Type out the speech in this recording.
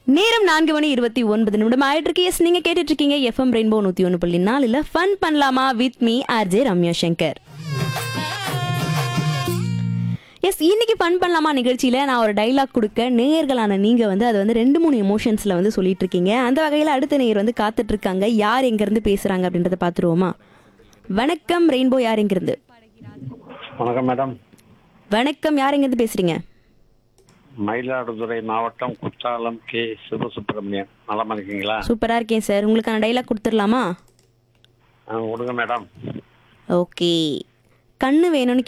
நேரம் நான்கு மணி இருபத்தி ஒன்பது நிமிடம் ஆயிட்டு இருக்கு எஸ் நீங்க கேட்டுட்டு இருக்கீங்க எஃப்எம் ரெயின்போ நூத்தி ஒன்று புள்ளி நாலுல ஃபன் பண்ணலாமா with me RJ Ramya Shankar S இன்னைக்கு ஃபன் பண்ணலாமா நிகழ்ச்சியில நான் ஒரு டைலாக் கொடுக்க நேயர்களான நீங்க வந்து அது வந்து ரெண்டு மூணு எமோஷன்ஸ்ல வந்து சொல்லிட்டு இருக்கீங்க அந்த வகையில அடுத்த நேயர் வந்து காத்துட்டு இருக்காங்க யார் எங்க இருந்து பேசுறாங்க அப்படின்றத பாத்துருவோமா வணக்கம் ரெயின்போ யார் எங்க இருந்து வணக்கம் மேடம் வணக்கம் யார் எங்க இருந்து பேசுறீங்க மயிலாடுதுறை மாவட்டம் குற்றாலம் கே சிவசுப்பிரமணியன் நலமா இருக்கீங்களா சூப்பரா இருக்கேன் சார் உங்களுக்கான டைலாக் கொடுத்துடலாமா ஆ, கொடுங்க மேடம் ஓகே கண்ணு வேணும்னு